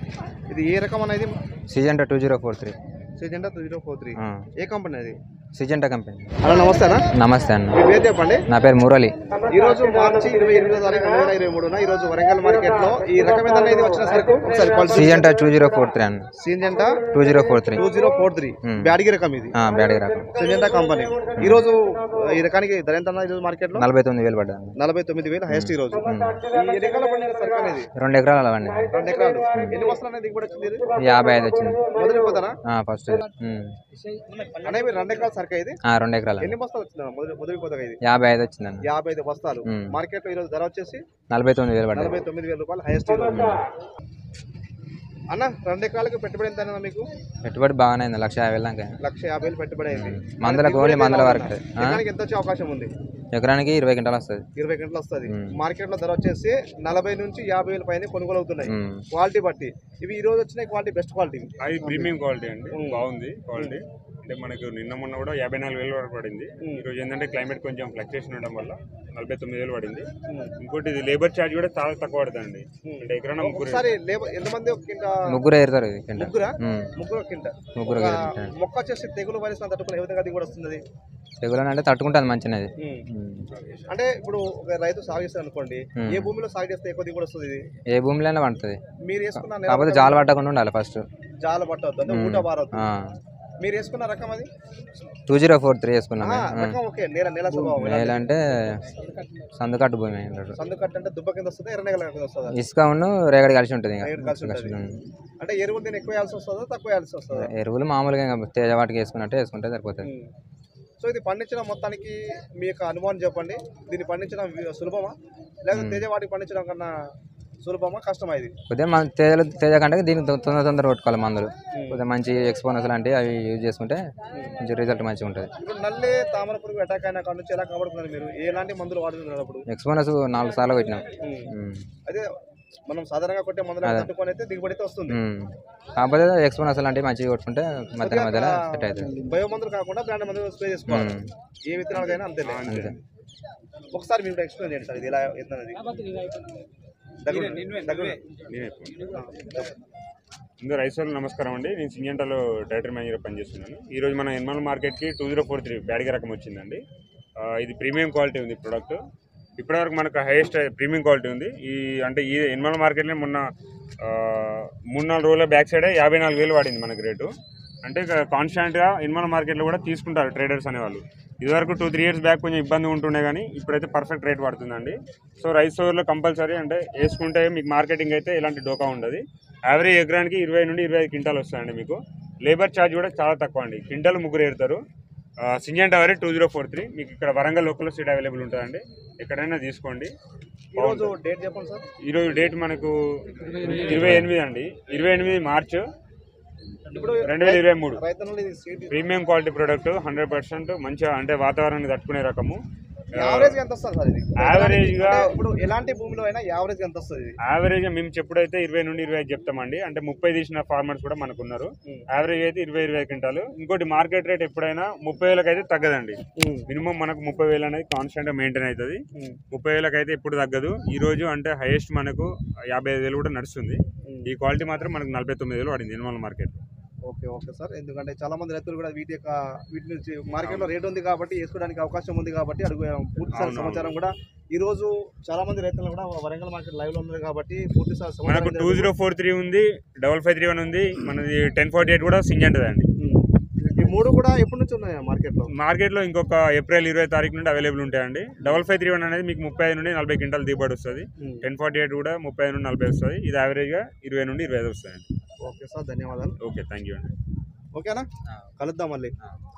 ఇది ఏ రకం అనేది Syngenta two zero four three Syngenta two zero four three ఏ కంపెనీ అది సిజెంటా కంపెనీ హలో నమస్తే అన్న నమస్తే అన్న మీ పేరు చెప్పండి నా పేరు మురళి ఈ రోజు మార్చి ఇరవై ఎనిమిదో తారీఖు రెండు వేల ఇరవై మూడున ఈ రోజు వరంగల్ మార్కెట్ లో ఈ రకం ఏదైనా ఇది వచ్చిన సరుకు ఒకసారి quality Syngenta two zero four three అన్న Syngenta two zero four three two zero four three Hmm. Byadgi రకం ఇది బ్యాడ్గా రకం సిజెంటా కంపెనీ ఈ రోజు ఈ రకానికి ధర ఎంత అన్న ఈ రోజు మార్కెట్ లో నలభై తొమ్మిది వేలు పడ్డాను నలభై తొమ్మిది వేలు హైయెస్ట్ ఈ రోజు ఈ ఎన్ని ఎకరాల పండిన సరుకు అనేది రెండు ఎకరాలు అవండి రెండు ఎకరాలు ఎన్ని వస్తువులు అనేది దిగుబడి వచ్చింది ఇది? యాభై ఐదు వచ్చింది మొదలుపోతారా ఫస్ట్ అంటే మీరు రెండు ఎకరాల సరుకు ఇది రెండు ఎకరాలు ఎన్ని బస్తాలు వచ్చిందా మొదలు మొదలుపోతాగా ఇది యాభై ఐదు వచ్చిందన్న యాభై ఐదు బస్తాలు Hmm. మార్కెట్ లో ఈ రోజు ధర వచ్చేసి నలభై తొమ్మిది వేలు పడ్డాయి నలభై తొమ్మిది వేల రూపాయలు హైయెస్ట్ అన్న రెండు ఎకరాలకు పెట్టుబడి ఎంత అన్న మీకు పెట్టుబడి బాగానే అయింది లక్ష యాభై వేలు దాకా లక్ష యాభై వేలు పెట్టుబడి అయింది మందులకు ఓన్లీ మందుల వరకు ఆ? ఎకరానికి ఎంత వచ్చే అవకాశం ఉంది ఎకరానికి ఇరవై క్వింటాలు వస్తుంది ఇరవై గంటలు వస్తుంది Hmm. మార్కెట్ లో ధర వచ్చేసి నలభై నుంచి యాభై వేల పైన కొనుగోలు అవుతున్నాయి ఉమ్. క్వాలిటీ బట్టి ఇవి ఈ రోజు వచ్చిన క్వాలిటీ బెస్ట్ క్వాలిటీ అది ప్రీమియం క్వాలిటీ అండి ఉమ్. బాగుంది క్వాలిటీ అంటే మనకు నిన్న మొన్న కూడా యాభై నాలుగు వేలు వరకు పడింది ఉమ్. ఈ రోజు ఏంటంటే క్లైమేట్ కొంచెం ఫ్లక్చుయేషన్ ఉండడం వల్ల నలభై తొమ్మిది వేలు పడింది ఇంకోటి ఇది లేబర్ ఛార్జ్ కూడా చాలా తక్కువ పడుతుంది ఉమ్. అంటే ఎకరాన ముగ్గురు ఒకసారి లేబర్ ఎంతమంది ఒక కింద ముగ్గురు ఏరుతారు ఇది కింట ముగ్గురా ఉమ్. ముగ్గురు ఒక కింద ముగ్గురు ఒక ఏరుతారు. మొక్క వచ్చేసి తెగులు వైరస్ తట్టుకుని ఏ విధంగా దిగుబడి వస్తుంది తెగులు అంటే తట్టుకుంటుంది మంచినది అంటే ఇప్పుడు ఒక రైతు సాగు చేస్తారు అనుకోండి Hmm. ఏ భూమిలో సాగు చేస్తే ఎక్కువ దిగుబడి వస్తుంది ఇది ఏ భూమిలోనే పండుతుంది మీరు వేసుకున్న నెల కాకపోతే జాలు పట్టకుండా ఉండాలి ఫస్ట్ జాల పట్టవద్దు అంటే ఊట బారవద్దు మీరు వేసుకున్న రకం అది టూ జీరో ఫోర్ త్రీ వేసుకున్నాం ఆ, రకం ఓకే నేల నేల స్వభావం ఎలా? నేల అంటే సందుకట్టు భూమి అన్నట్టు. సందు కట్ట అంటే దుబ్బ కింద వస్తుందా ఎర్ర నెగల కింద వస్తుందా ఇసుక ఉన్ను రేగడి కలిసి ఉంటుంది ఇంకా రేగడి కలిసి ఉంటుంది. ఉమ్. అంటే ఎరువులు దీన్ని ఎక్కువ వేయాల్సి వస్తుందా తక్కువ వేయాల్సి వస్తుందా ఎరువులు మామూలుగా ఇంకా తేజ వాటికి వేసుకున్నట్టు వేసుకుంటే సరిపోతుంది ఉమ్. సో ఇది పండించడం మొత్తానికి మీ యొక్క అనుమానం చెప్పండి దీన్ని పండించడం వి- సులభమా లేదా తేజ వాటికి పండించడం కన్నా సులభమా కష్టమా ఇది కొద్దిగా మన తేజ తేజ కంటే దీనికి తొ- తొందర తొందర కొట్టుకోవాలి మందులు కొద్దిగా మంచి ఎక్స్పోనస్ లాంటివి అవి యూజ్ చేసుకుంటే మంచి రిజల్ట్ మంచిగా ఉంటుంది ఇప్పుడు నల్లి తామర పురుగు అటాక్ అయిన కాడ నుంచి ఎలా కాపాడుతున్నారు మీరు ఎలాంటి మందులు వాడుతున్నారు అప్పుడు ఎక్స్పోనస్ నాలుగు సార్లు కొట్టినాం ఉమ్. ఉమ్. అదే మనం సాధారణంగా కొట్టే మందులు తట్టుకొని అయితే దిగుబడి అయితే వస్తుంది ఉమ్. కాకపోతే ఎక్స్పోనస్ లాంటివి మంచిగా కొట్టుకుంటే మధ్య మధ్యలో సెట్ అవుతుంది బయో మందులు కాకుండా బ్రాండ్ మందులు స్ప్రే చేసుకోవాలి ఉమ్. ఏ విత్తనాలకైనా అంతే అంతే ఒకసారి మీరు ఎక్స్ప్లెయిన్ చేయండి సార్ ఇది ఎలా ఎత్తున్నది దగ్గర దగ్గర నేనే ముందు రైస్ వాళ్ళు నమస్కారం అండి నేను సింజంటాలో డైరెక్టర్ మేనేజర్ పనిచేస్తున్నాను ఈ రోజు మన ఎన్మల్ మార్కెట్కి టూ జీరో ఫోర్ త్రీ బ్యాడ్గా రకం వచ్చిందండి ఆ, ఇది ప్రీమియం క్వాలిటీ ఉంది ప్రోడక్ట్ ఇప్పటివరకు మనకు హైయెస్ట్ ప్రీమియం క్వాలిటీ ఉంది ఈ అంటే ఈ ఎన్మల్ మార్కెట్లో మొన్న ఆ, మూడు నాలుగు రోజుల బ్యాక్ సైడే యాభై నాలుగు వేలు పడింది మనకి రేటు అంటే ఇక కాన్స్టాంట్గా ఎన్మల్ మార్కెట్లో కూడా తీసుకుంటారు ట్రేడర్స్ అనేవాళ్ళు ఇదివరకు టూ త్రీ ఇయర్స్ బ్యాక్ కొంచెం ఇబ్బంది ఉంటుండే కానీ ఇప్పుడైతే పర్ఫెక్ట్ రేట్ పడుతుందండి సో రైస్ స్టోర్లో కంపల్సరీ అంటే వేసుకుంటే మీకు మార్కెటింగ్ అయితే ఎలాంటి డోకా ఉండదు యావరేజ్ ఎకరానికి ఇరవై నుండి ఇరవై ఐదు క్వింటాలు వస్తాయండి మీకు లేబర్ ఛార్జ్ కూడా చాలా తక్కువ అండి క్వింటాలు ముగ్గురు ఏరుతారు సింజన్ టవర్ టూ జీరో ఫోర్ త్రీ మీకు ఇక్కడ వరంగల్ లోకల్ సీట్ అవైలబుల్ ఉంటుందండి ఎక్కడైనా తీసుకోండి ఈరోజు డేట్ చెప్పండి సార్ ఈరోజు డేట్ మనకు ఇరవై ఎనిమిది అండి ఇరవై ఎనిమిది మార్చ్ ఇప్పుడు రెండు వేల ఇరవై మూడు రైతులు ఇది seed premium quality product hundred percent మంచిగా అంటే వాతావరణాన్ని తట్టుకునే రకము యావరేజ్ ఎంత వస్తుంది సార్ ఇది Average గా- అంటే ఇప్పుడు ఎలాంటి భూమిలో అయినా యావరేజ్ ఎంత వస్తుంది ఇది యావరేజ్ మేము చెప్పుడైతే ఇరవై నుండి ఇరవై ఐదు చెప్తామండి అంటే ముప్పై తీసిన ఫార్మర్స్ కూడా మనకు ఉన్నారు ఉమ్. యావరేజ్ అయితే ఇరవై ఇరవై క్వింటాలు ఇంకోటి మార్కెట్ రేట్ ఎప్పుడైనా ముప్పై వేలకు అయితే తగ్గదండి మినిమం మనకు ముప్పై వేలు అనేది కాన్స్టెంట్ మెయింటైన్ అవుతుంది ఉమ్. ముప్పై వేలకు అయితే ఎప్పుడు తగ్గదు ఈ రోజు అంటే హైయెస్ట్ మనకు యాభై ఐదు వేలు కూడా నడుస్తుంది ఉమ్. ఈ క్వాలిటీ మాత్రం మనకు నలభై తొమ్మిది వేలు పడింది Enumamula market okay okay sir ఎందుకంటే చాలా మంది రైతులు కూడా వీటి యొక్క వీటి నుంచి మార్కెట్లో రేట్ ఉంది కాబట్టి వేసుకోవడానికి అవకాశం ఉంది కాబట్టి అడుగు పూర్తి స్థాయి అవునవును. సమాచారం కూడా ఈ రోజు చాలా మంది రైతులు కూడా వరంగల్ మార్కెట్ లైవ్ లో ఉన్నారు కాబట్టి పూర్తి స్థాయి మనకు సమాచారం టూ జీరో ఫోర్ త్రీ ఉంది డబల్ ఫైవ్ త్రీ వన్ ఉంది మనది టెన్ ఫార్టీ ఎయిట్ కూడా సింజంటది అండి ఉమ్. ఈ మూడు కూడా ఎప్పటి నుంచి ఉన్నాయి మార్కెట్లో మార్కెట్లో ఇంకొక ఏప్రిల్ ఇరవై తారీఖు నుండి అవైలబుల్ ఉంటాయండి డబల్ ఫైవ్ త్రీ వన్ అనేది మీకు ముప్పై ఐదు నుండి నలభై క్వింటాల్ దిగుబడి వస్తుంది టెన్ ఫార్టీ ఎయిట్ కూడా ముప్పై ఐదు నుండి నలభై వస్తుంది ఇది యావరేజ్గా ఇరవై నుండి ఇరవై ఐదు వస్తాయండి ఓకే సార్ ధన్యవాదాలు ఓకే థ్యాంక్ యూ అండి ఓకేనా కలుద్దాం మళ్ళీ